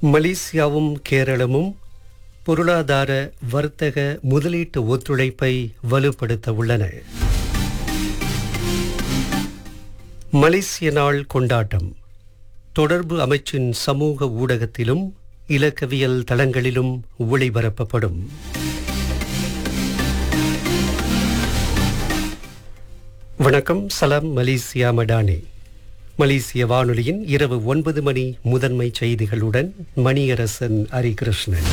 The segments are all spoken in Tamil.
மலேசியாவும் கேரளமும் பொருளாதார வர்த்தக முதலீட்டு ஒத்துழைப்பை வலுப்படுத்த உள்ளன மலேசிய நாள் கொண்டாட்டம் தொடர்பு அமைச்சின் சமூக ஊடகத்திலும் இலக்கவியல் தளங்களிலும் ஒளிபரப்பப்படும் வணக்கம் சலாம் மலேசியா மடானி மலேசிய வானொலியின் இரவு ஒன்பது மணி முதன்மை செய்திகளுடன் மணியரசன் ஹரிகிருஷ்ணன்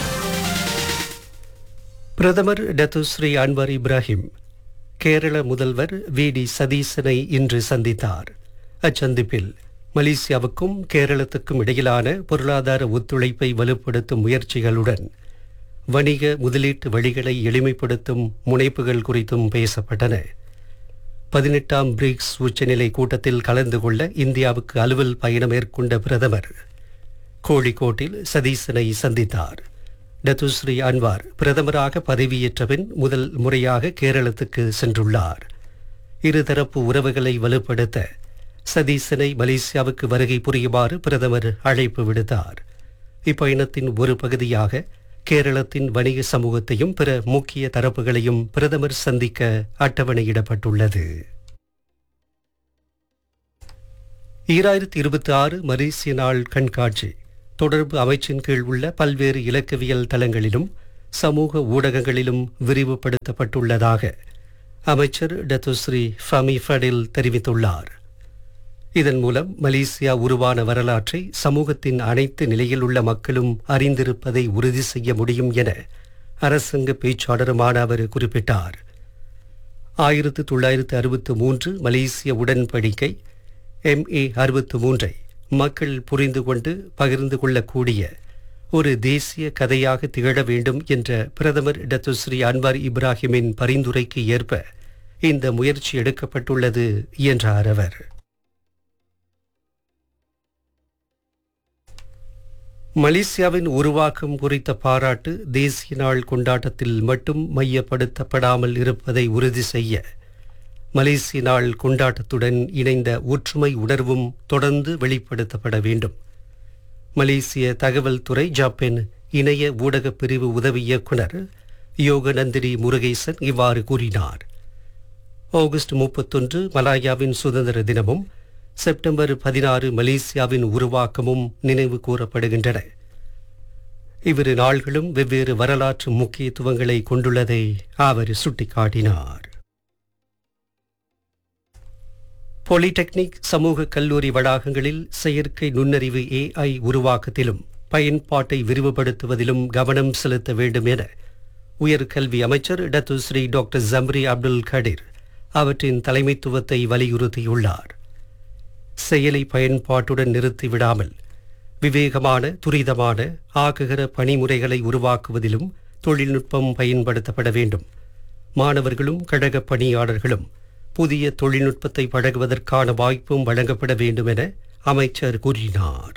பிரதமர் டத்துஸ்ரீ அன்வர் இப்ராஹிம் கேரள முதல்வர் வி டி சதீசனை இன்று சந்தித்தார் அச்சந்திப்பில் மலேசியாவுக்கும் கேரளத்துக்கும் இடையிலான பொருளாதார ஒத்துழைப்பை வலுப்படுத்தும் முயற்சிகளுடன் வணிக முதலீட்டு வழிகளை எளிமைப்படுத்தும் முனைப்புகள் குறித்தும் பேசப்பட்டன பதினெட்டாம் பிரிக்ஸ் உச்சநிலை கூட்டத்தில் கலந்து கொள்ள இந்தியாவுக்கு அலுவல் பயணம் மேற்கொண்ட பிரதமர் கோழிக்கோட்டில் சதீசனை சந்தித்தார் டத்துஸ்ரீ அன்வார் பிரதமராக பதவியேற்ற பின் முதல் முறையாக கேரளத்துக்கு சென்றுள்ளார் இருதரப்பு உறவுகளை வலுப்படுத்த சதீசனை மலேசியாவுக்கு வருகை புரியுமாறு பிரதமர் அழைப்பு விடுத்தார் இப்பயணத்தின் ஒரு பகுதியாக கேரளத்தின் வணிக சமூகத்தையும் பிற முக்கிய தரப்புகளையும் பிரதமர் சந்திக்க அட்டவணையிடப்பட்டுள்ளது ஈராயிரத்தி இருபத்தி ஆறு மலேசிய நாள் கண்காட்சி தொடர்பு அமைச்சின் கீழ் உள்ள பல்வேறு இலக்கவியல் தளங்களிலும் சமூக ஊடகங்களிலும் விரிவுபடுத்தப்பட்டுள்ளதாக அமைச்சர் டத்துஸ்ரீ ஃபமி ஃபடில் தெரிவித்துள்ளார் இதன் மூலம் மலேசியா உருவான வரலாற்றை சமூகத்தின் அனைத்து நிலையில் உள்ள மக்களும் அறிந்திருப்பதை உறுதி செய்ய முடியும் என அரசாங்க பேச்சாளருமான அவர் குறிப்பிட்டார் ஆயிரத்து தொள்ளாயிரத்து அறுபத்து மூன்று மலேசிய உடன்படிக்கை எம்ஏ அறுபத்து மூன்றை மக்கள் புரிந்து கொண்டு பகிர்ந்து கொள்ளக்கூடிய ஒரு தேசிய கதையாக திகழ வேண்டும் என்ற பிரதமர் டத்துஸ்ரீ அன்வார் இப்ராஹிமின் பரிந்துரைக்கு ஏற்ப இந்த முயற்சி எடுக்கப்பட்டுள்ளது என்றார் அவர் மலேசியாவின் உருவாக்கம் குறித்த பாராட்டு தேசிய நாள் கொண்டாட்டத்தில் மட்டும் மையப்படுத்தப்படாமல் இருப்பதை உறுதி செய்ய மலேசிய நாள் கொண்டாட்டத்துடன் இணைந்த ஒற்றுமை உணர்வும் தொடர்ந்து வெளிப்படுத்தப்பட வேண்டும் மலேசிய தகவல் துறை ஜாப்பென் இணைய ஊடகப் பிரிவு உதவி இயக்குனர் யோகநந்திரி முருகேசன் இவ்வாறு கூறினார் ஆகஸ்ட் முப்பத்தொன்று மலாயாவின் சுதந்திர தினமும் செப்டம்பர் பதினாறு மலேசியாவின் உருவாக்கமும் நினைவு கூறப்படுகின்றன இவ்விரு நாள்களும் வெவ்வேறு வரலாற்று முக்கியத்துவங்களை கொண்டுள்ளதை அவர் சுட்டிக்காட்டினார் பாலிடெக்னிக் சமூக கல்லூரி வளாகங்களில் செயற்கை நுண்ணறிவு ஏஐ உருவாக்கத்திலும் பயன்பாட்டை விரிவுபடுத்துவதிலும் கவனம் செலுத்த வேண்டும் என உயர்கல்வி அமைச்சர் Datuk Seri doctor Zambry Abdul Kadir அவற்றின் தலைமைத்துவத்தை வலியுறுத்தியுள்ளார் செயலை பயன்பாட்டுடன் நிறுத்திவிடாமல் விவேகமான துரிதமான ஆக்குகிற பணிமுறைகளை உருவாக்குவதிலும் தொழில்நுட்பம் பயன்படுத்தப்பட வேண்டும் மாணவர்களும் கழக பணியாளர்களும் புதிய தொழில்நுட்பத்தை பழகுவதற்கான வாய்ப்பும் வழங்கப்பட வேண்டும் என அமைச்சர் கூறினார்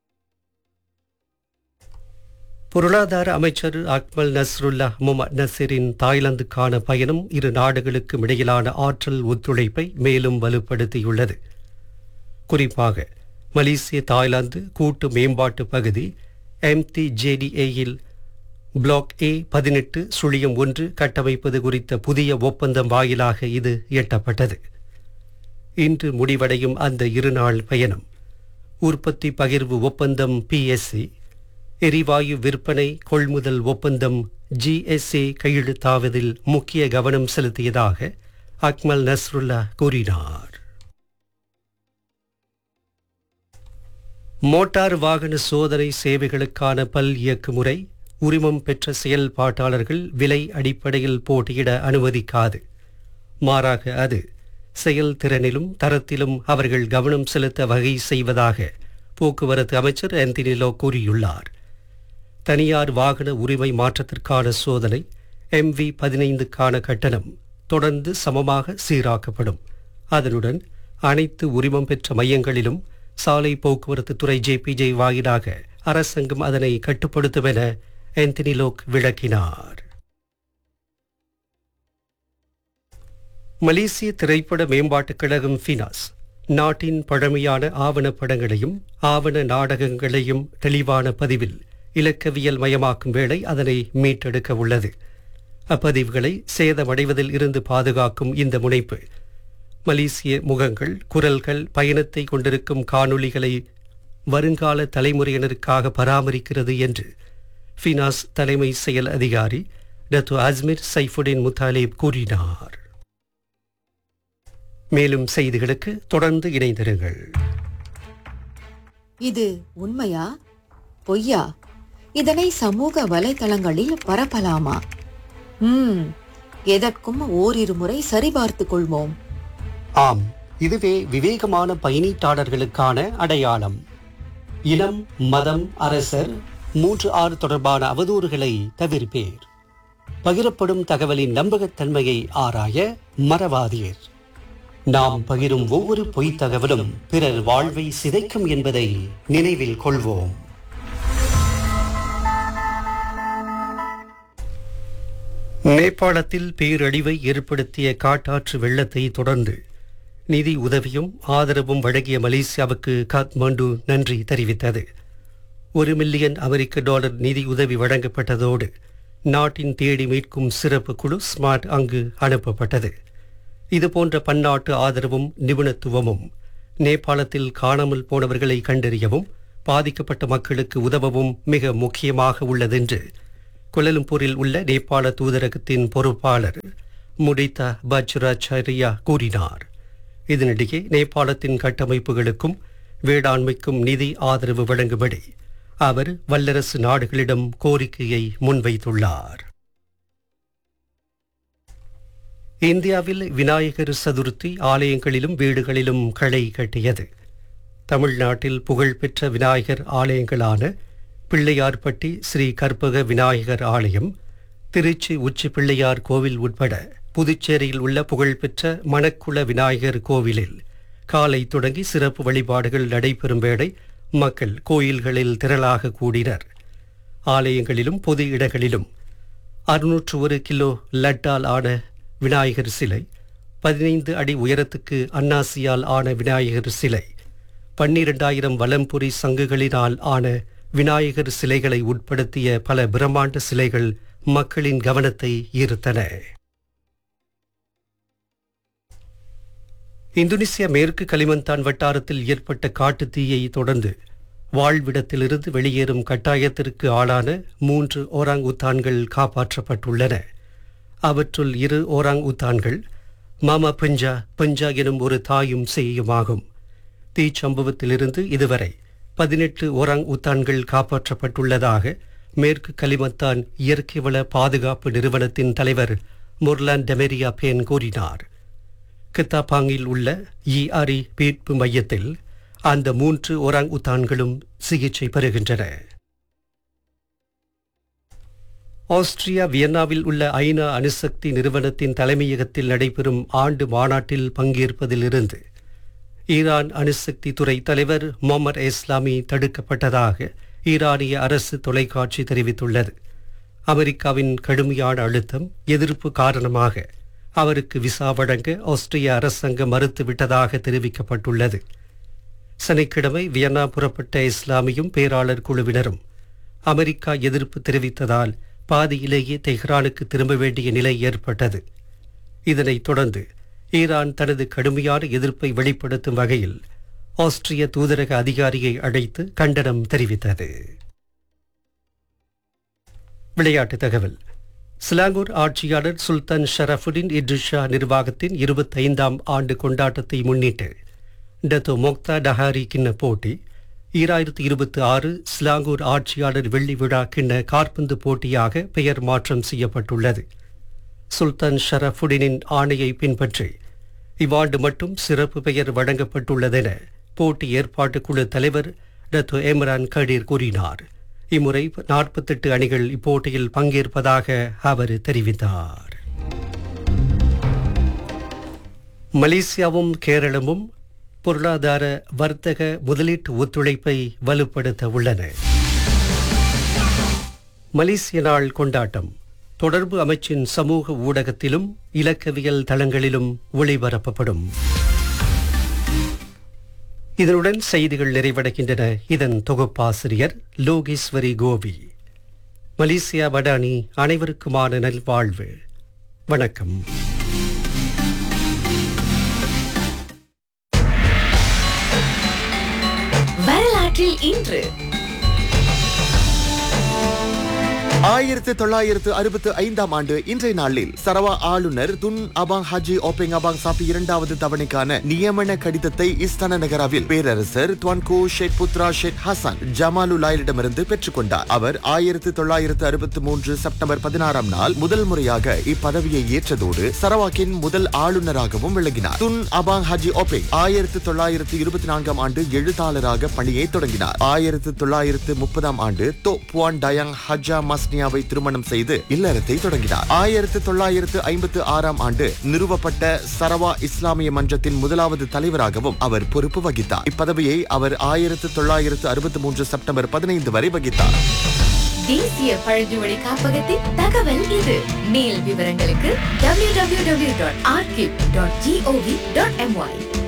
பொருளாதார அமைச்சர் அக்மல் நஸ்ருல்லா முகமது நசீரின் தாய்லாந்துக்கான பயணம் இரு நாடுகளுக்கும் இடையிலான ஆற்றல் ஒத்துழைப்பை மேலும் வலுப்படுத்தியுள்ளது குறிப்பாக மலேசிய தாய்லாந்து கூட்டு மேம்பாட்டு பகுதி எம்டி ஜேடிஏயில் பிளாக் ஏ பதினெட்டு சுழியம் ஒன்று கட்டமைப்பது குறித்த புதிய ஒப்பந்தம் வாயிலாக இது எட்டப்பட்டது இன்று முடிவடையும் அந்த இருநாள் பயணம் உற்பத்தி பகிர்வு ஒப்பந்தம் பிஎஸ்சி எரிவாயு விற்பனை கொள்முதல் ஒப்பந்தம் ஜிஎஸ்ஏ கையெழுத்தாவதில் முக்கிய கவனம் செலுத்தியதாக அக்மல் நஸ்ருல்லா கூறினார் மோட்டார் வாகன சோதனை சேவைகளுக்கான பல் இயக்குமுறை உரிமம் பெற்ற செயல்பாட்டாளர்கள் விலை அடிப்படையில் போட்டியிட அனுமதிக்காது மாறாக அது செயல்திறனிலும் தரத்திலும் அவர்கள் கவனம் செலுத்த வகை செய்வதாக போக்குவரத்து அமைச்சர் ஆந்தனிலோ கூறியுள்ளார் தனியார் வாகன உரிமை மாற்றத்திற்கான சோதனை எம்வி பதினைந்துக்கான கட்டணம் தொடர்ந்து சமமாக சீராக்கப்படும் அதனுடன் அனைத்து உரிமம் பெற்ற மையங்களிலும் சாலை போக்குவரத்து துறை ஜேபிஜே வாயிலாக அரசாங்கம் அதனை கட்டுப்படுத்தும் என ஆந்தனிலோக் விளக்கினார் மலேசிய திரைப்பட மேம்பாட்டுக் கழகம் ஃபினாஸ் நாட்டின் பழமையான ஆவணப்படங்களையும் ஆவண நாடகங்களையும் தெளிவான பதிவில் இலக்கவியல் மயமாக்கும் வேளை அதனை மீட்டெடுக்க உள்ளது அப்பதிவுகளை சேதமடைவதில் இருந்து பாதுகாக்கும் இந்த முனைப்பு மலேசிய முகங்கள் குரல்கள் பயணத்தை கொண்டிருக்கும் காணொளிகளை வருங்கால தலைமுறையினருக்காக பராமரிக்கிறது என்று ஃபினாஸ் தலைமை செயல் அதிகாரி டத்து அஸ்மிர் சைஃபுடின் முத்தாலிப் கூறினார் மேலும் செய்திகளுக்கு தொடர்ந்து இணைந்திருங்கள் இது உண்மையா பொய்யா இதனை சமூக வலைதளங்களில் பரப்பலாமா ம் எதற்கும் ஓரிரு முறை சரிபார்த்துக் கொள்வோம் ஆம் இதுவே விவேகமான பயணீட்டாளர்களுக்கான அடையாளம் இனம் மதம் அரசர் மூன்று ஆறு தொடர்பான அவதூறுகளை தவிர்ப்பேர் பகிரப்படும் தகவலின் நம்பகத்தன்மையை ஆராய மறவாதீர் நாம் பகிரும் ஒவ்வொரு பொய்த் தகவலும் பிறர் வாழ்வை சிதைக்கும் என்பதை நினைவில் கொள்வோம் நேபாளத்தில் பேரழிவை ஏற்படுத்திய காட்டாற்று வெள்ளத்தை தொடர்ந்து நிதி உதவியும் ஆதரவும் வழங்கிய மலேசியாவுக்கு காத்மாண்டு நன்றி தெரிவித்தது ஒரு மில்லியன் அமெரிக்க டாலர் நிதி உதவி வழங்கப்பட்டதோடு நாட்டின் தேடி மீட்கும் சிறப்பு குழு ஸ்மார்ட் அங்கு அனுப்பப்பட்டது இதுபோன்ற பன்னாட்டு ஆதரவும் நிபுணத்துவமும் நேபாளத்தில் காணாமல் போனவர்களை கண்டறியவும் பாதிக்கப்பட்ட மக்களுக்கு உதவவும் மிக முக்கியமாக உள்ளதென்று குலலம்பூரில் உள்ள நேபாள தூதரகத்தின் பொறுப்பாளர் முடிதா பஜ்ராச்சாரியா கூறினார் இதனிடையே நேபாளத்தின் கட்டமைப்புகளுக்கும் வேளாண்மைக்கும் நிதி ஆதரவு வழங்கும்படி அவர் வல்லரசு நாடுகளிடம் கோரிக்கையை முன்வைத்துள்ளார் இந்தியாவில் விநாயகர் சதுர்த்தி ஆலயங்களிலும் வீடுகளிலும் களை கட்டியது தமிழ்நாட்டில் புகழ்பெற்ற விநாயகர் ஆலயங்களான பிள்ளையார்பட்டி ஸ்ரீ கற்பக விநாயகர் ஆலயம் திருச்சி உச்சி பிள்ளையார் கோவில் உட்பட புதுச்சேரியில் உள்ள புகழ்பெற்ற மணக்குள விநாயகர் கோவிலில் காலை தொடங்கி சிறப்பு வழிபாடுகள் நடைபெறும் வேளை மக்கள் கோயில்களில் திரளாக கூடினர் ஆலயங்களிலும் பொது இடங்களிலும் அறுநூற்று ஒரு கிலோ லட்டால் ஆன விநாயகர் சிலை பதினைந்து அடி உயரத்துக்கு அன்னாசியால் ஆன விநாயகர் சிலை பன்னிரண்டாயிரம் வலம்புரி சங்குகளினால் ஆன விநாயகர் சிலைகளை உட்படுத்திய பல பிரம்மாண்ட சிலைகள் மக்களின் கவனத்தை ஈர்த்தன இந்தோனேசியா மேற்கு கலிமந்தான் வட்டாரத்தில் ஏற்பட்ட காட்டுத் தீயை தொடர்ந்து வாழ்விடத்திலிருந்து வெளியேறும் கட்டாயத்திற்கு ஆளான மூன்று ஓராங் உத்தான்கள் காப்பாற்றப்பட்டுள்ளன அவற்றுள் இரு ஓராங் உத்தான்கள் மாமா பஞ்சா பஞ்சா எனும் ஒரு தாயும் சேயுமாகும் தீச்சம்பவத்திலிருந்து இதுவரை பதினெட்டு ஓராங் உத்தான்கள் காப்பாற்றப்பட்டுள்ளதாக மேற்கு கலிமத்தான் இயற்கை வள பாதுகாப்பு நிறுவனத்தின் தலைவர் முர்லான் டெமெரியா பேன் கூறினார் கித்தாபாங்கில் உள்ள இஆரி மீட்பு மையத்தில் அந்த மூன்று ஒராங் உத்தான்களும் சிகிச்சை பெறுகின்றன ஆஸ்திரியா வியன்னாவில் உள்ள ஐநா அணுசக்தி நிறுவனத்தின் தலைமையகத்தில் நடைபெறும் ஆண்டு மாநாட்டில் பங்கேற்பதிலிருந்து ஈரான் அணுசக்தி துறை தலைவர் மொமர் இஸ்லாமி தடுக்கப்பட்டதாக ஈரானிய அரசு தொலைக்காட்சி தெரிவித்துள்ளது அமெரிக்காவின் கடுமையான அழுத்தம் எதிர்ப்பு காரணமாக அவருக்கு விசா வழங்க ஆஸ்திரிய அரசாங்கம் மறுத்துவிட்டதாக தெரிவிக்கப்பட்டுள்ளது சனிக்கிழமை வியன்னா புறப்பட்ட இஸ்லாமியும் பேராளர் குழுவினரும் அமெரிக்கா எதிர்ப்பு தெரிவித்ததால் பாதியிலேயே தெஹ்ரானுக்கு திரும்ப வேண்டிய நிலை ஏற்பட்டது இதனைத் தொடர்ந்து ஈரான் தனது கடுமையான எதிர்ப்பை வெளிப்படுத்தும் வகையில் ஆஸ்திரிய தூதரக அதிகாரியை அழைத்து கண்டனம் தெரிவித்தது விளையாட்டு தகவல் சிலாங்கூர் ஆட்சியாளர் சுல்தான் ஷரஃபுடின் இட்ரிஷா நிர்வாகத்தின் இருபத்தைந்தாம் ஆண்டு கொண்டாட்டத்தை முன்னிட்டு டத்தோ மொக்தா டஹாரி கிண்ண போட்டி ஈராயிரத்தி இருபத்தி ஆறு சிலாங்கூர் ஆட்சியாளர் வெள்ளி விழா கிண்ண காற்பந்து போட்டியாக பெயர் மாற்றம் செய்யப்பட்டுள்ளது சுல்தான் ஷரஃபுடினின் ஆணையை பின்பற்றி இவ்வாண்டு மட்டும் சிறப்பு பெயர் வழங்கப்பட்டுள்ளதென போட்டி ஏற்பாட்டுக் குழு தலைவர் டத்து எம்ரான் கடீர் கூறினார் இம்முறை நாற்பத்தெட்டு அணிகள் இப்போட்டியில் பங்கேற்பதாக அவர் தெரிவித்தார் மலேசியாவும் கேரளமும் பொருளாதார வர்த்தக முதலீட்டு ஒத்துழைப்பை வலுப்படுத்த உள்ளன மலேசிய நாள் கொண்டாட்டம் தொடர்பு அமைச்சின் சமூக ஊடகத்திலும் இலக்கவியல் தளங்களிலும் ஒளிபரப்பப்படும் இதனுடன் செய்திகள் நிறைவடைகின்றன இதன் தொகுப்பாசிரியர் லோகேஸ்வரி கோபி மலேசியா வடானி அனைவருக்குமான நல்வாழ்வு வணக்கம் வரலாற்றில் இன்று ஆயிரத்து தொள்ளாயிரத்து அறுபத்து ஐந்தாம் ஆண்டு இன்றைய நாளில் சரவா ஆளுநர் துன் அபாங் ஹாஜி ஓபெங் அபாங் சாப்பி இரண்டாவது தவணைக்கான நியமன கடிதத்தை இஸ்தான நகராவில் பேரரசர் துவான்கோ ஷேக் புத்ரா ஷேக் ஹசன் ஜமாலுலாயிடமிருந்து பெற்றுக்கொண்டார் அவர் ஆயிரத்து தொள்ளாயிரத்து அறுபத்து மூன்று செப்டம்பர் பதினாறாம் நாள் முதல் முறையாக இப்பதவியை ஏற்றதோடு சரவாக்கின் முதல் ஆளுநராகவும் விளங்கினார் துன் அபாங் ஹாஜி ஓபெங் ஆயிரத்து தொள்ளாயிரத்து இருபத்தி நான்காம் ஆண்டு எழுத்தாளராக பணியை தொடங்கினார் ஆயிரத்து தொள்ளாயிரத்து முப்பதாம் ஆண்டு தோ புவான் டயாங் ஹஜா மஸ்னியாவை திருமணம் செய்து இல்லறத்தை தொடங்கினார் ஆயிரத்து தொள்ளாயிரத்து ஐம்பத்து ஆறாம் ஆண்டு நிறுவப்பட்ட சரவா இஸ்லாமிய மன்றத்தின் முதலாவது தலைவராகவும் அவர் பொறுப்பு வகித்தார் இப்பதவியை அவர் ஆயிரத்து தொள்ளாயிரத்து அறுபத்தி மூன்று செப்டம்பர் பதினைந்து வரை வகித்தார் தேசிய பழங்குடி காப்பகத்தின் தகவல் இது மேல் விவரங்களுக்கு www.archive.gov.my